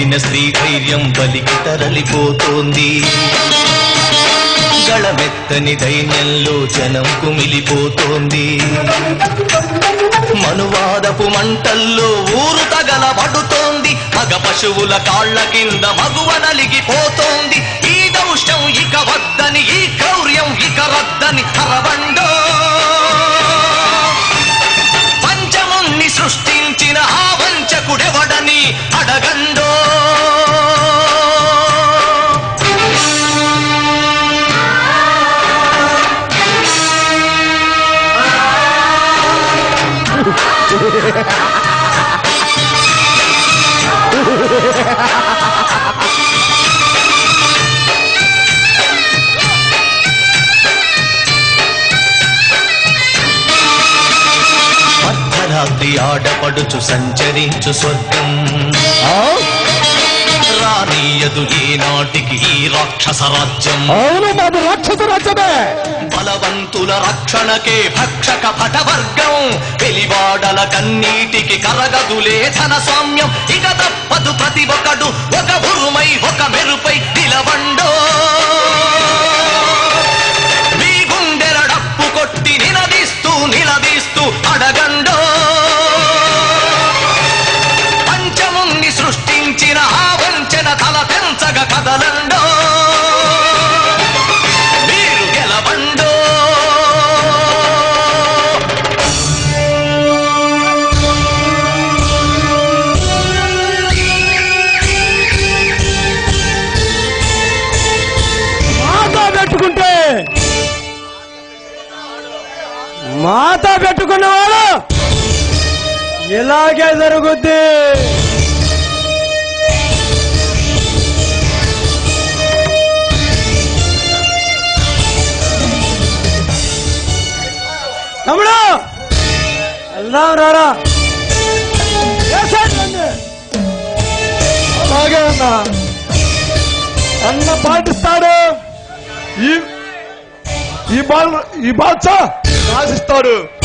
పడిన స్త్రీ ధైర్యం బలికి తరలిపోతోంది గళమెత్తని దైన్యంలో జనం కుమిలిపోతోంది మనువాదపు మంటల్లో ఊరు తగలబడుతోంది మగ పశువుల కాళ్ల కింద మగువ నలిగిపోతోంది ఈ దౌష్యం ఇక వద్దని ఈ క్రౌర్యం ఇక రద్దని అరవండో పంచముణ్ణి సృష్టించిన ఆ వంచకుడెవడని అడగండో అర్ధరాత్రి ఆడపడుచు సంచరించు స్వర్గం రానీయదు ఈనాటికి ఈ రాక్షస రాజ్యం అవును మాది రాక్షస రాజ్యమే బలవంతుల రక్షణకే భక్షక భటవర్గం వెలివాడల కన్నీటికి కరగదులే ధన స్వామ్యం ఇక తప్పదు ప్రతి ఒక్కడు ఒక ఉరుమై ఒక మెరుపై నిలవండో మీ గుండెల డప్పు కొట్టి నిలదీస్తూ నిలదీస్తూ అడగండో పంచముణ్ణి సృష్టించిన ఆ వంచన తల తెంచగ కదలండో మీరు గెలవండో మాట పెట్టుకుంటే మాట పెట్టుకున్నవాడు ఇలాగే జరుగుద్ది తమ్ముడు వెళ్దాం రారా వేసేయండి నన్ను. అలాగే అన్నా అన్న పాటిస్తాడు ఈ ఈ బాల్ ఈ బాద్షా రాసిస్తాడు